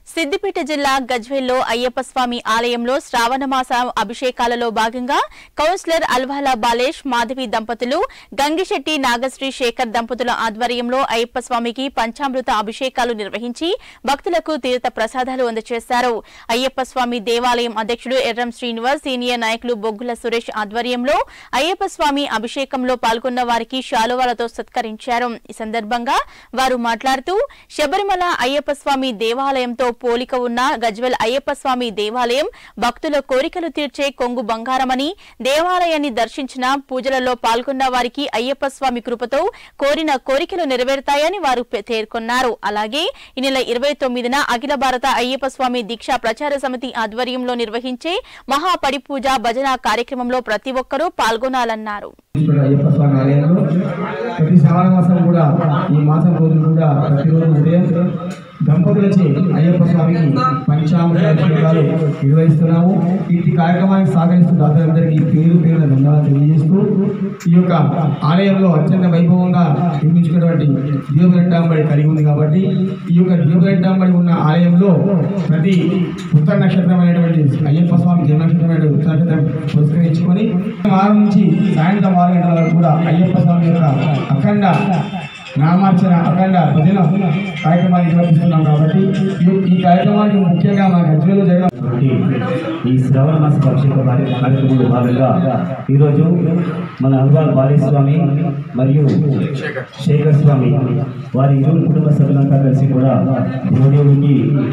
సిద్దిపేట జిల్లా గజ్వేల్లో అయ్యప్ప స్వామి ఆలయంలో శ్రావణ మాస అభిషేకాలలో భాగంగా కౌన్సిలర్ అల్వాల బాలేష్ మాధవి దంపతులు గంగిశెట్టి నాగశ్రీ శేఖర్ దంపతుల ఆధ్వర్యంలో అయ్యప్ప స్వామికి పంచామృత అభిషేకాలు నిర్వహించి భక్తులకు తీర్థ ప్రసాదాలు అందజేశారు అయ్యప్ప స్వామి దేవాలయం అధ్యక్షుడు ఎర్రం శ్రీనివాస్ సీనియర్ నాయకులు బొగ్గుల సురేష్ ఆధ్వర్యంలో అయ్యప్ప స్వామి అభిషేకంలో పాల్గొన్న వారికి శాలువాలతో సత్కరించారు ఈ సందర్భంగా వారు మాట్లాడుతూ శబరిమల అయ్యప్ప స్వామి దేవాలయంతో పోలిక ఉన్న గజ్వెల్ అయ్యప్ప స్వామి దేవాలయం భక్తుల కోరికలు తీర్చే కొంగు బంగారమని దేవాలయాన్ని దర్శించిన పూజలలో పాల్గొన్న వారికి అయ్యప్ప స్వామి కృపతో కోరిన కోరికలు నెరవేరుతాయని వారు పె- పేర్కొన్నారు అలాగే ఈ నెల ఇరవై తొమ్మిదిన అఖిల భారత అయ్యప్ప స్వామి దీక్షా ప్రచార సమితి ఆధ్వర్యంలో నిర్వహించే మహాపడి పూజ భజన కార్యక్రమంలో ప్రతి ఒక్కరూ పాల్గొనాలన్నారు ఇక్కడ అయ్యప్ప స్వామి ఆలయంలో ప్రతి శ్రావణ మాసం కూడా ఈ మాసం రోజులు కూడా ప్రతిరోజు ఉదయం దంపతులచే అయ్యప్ప స్వామికి పంచామృత అభిషేకాలు నిర్వహిస్తున్నాము ఇట్టి కార్యక్రమానికి సహకరిస్తున్న దాతలందరికీ పేరు పేరు ధన్యవాదాలు తెలియజేస్తూ ఈ యొక్క ఆలయంలో అత్యంత వైభవంగా నిర్మించుకున్నటువంటి దీపరెడ్డాంబడి కలిగి ఉంది కాబట్టి ఈ యొక్క దీపరెడ్డాంబడి ఉన్న ఆలయంలో ప్రతి ఉత్తర నక్షత్రమైనటువంటి అయ్యప్ప స్వామి జన్మ నక్షత్రమైన ఉత్తర నక్షత్రం పురస్కరించుకొని వారం నుంచి సాయంత్రం ఆరు గంటల వరకు కూడా అయ్యప్ప స్వామి యొక్క అఖండ నామార్చన అఖండ భజన కార్యక్రమాన్ని నిర్వహిస్తున్నాం కాబట్టి ఈ- ఈ కార్యక్రమానికి ముఖ్యంగా మా గజ్వేలో జరగడం కాబట్టి ఈ శ్రవణ మాస అభిషేక కార్య- కార్యక్రమంలో భాగంగా ఈరోజు మన అల్వాల్ బాలేస్వామి మరియు శేఖర్ స్వామి వారి ఇరువురు కుటుంబ సభ్యులంతా కలిసి కూడా దేవదేవుడికి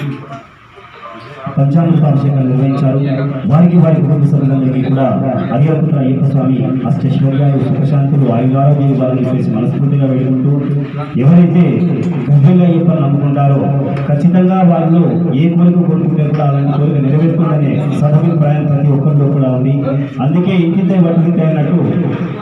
పంచామృత అభిషేకాలు నిర్వహించారు వారికి వారి కుటుంబ సభ్యులందరికీ కూడా అయ్యప్ప అయ్యప్ప స్వామి అష్టైశ్వర్యాలు సుఖశాంతులు ఆయురారోగ్యాలు వారిని చెప్పేసి మనస్ఫూర్తిగా వేడుకుంటూ ఎవరైతే గర్భంగా అయ్యప్ప నమ్ముకుంటారో ఖచ్చితంగా వాళ్ళు ఏ కోరిక కోరుకుంటే కూడా అలాంటి కోరిక నెరవేరుతుందనే సదభిప్రాయం ప్రతి ఒక్కరిలో కూడా ఉంది అందుకే ఇంటితే వడ్డింటే అన్నట్టు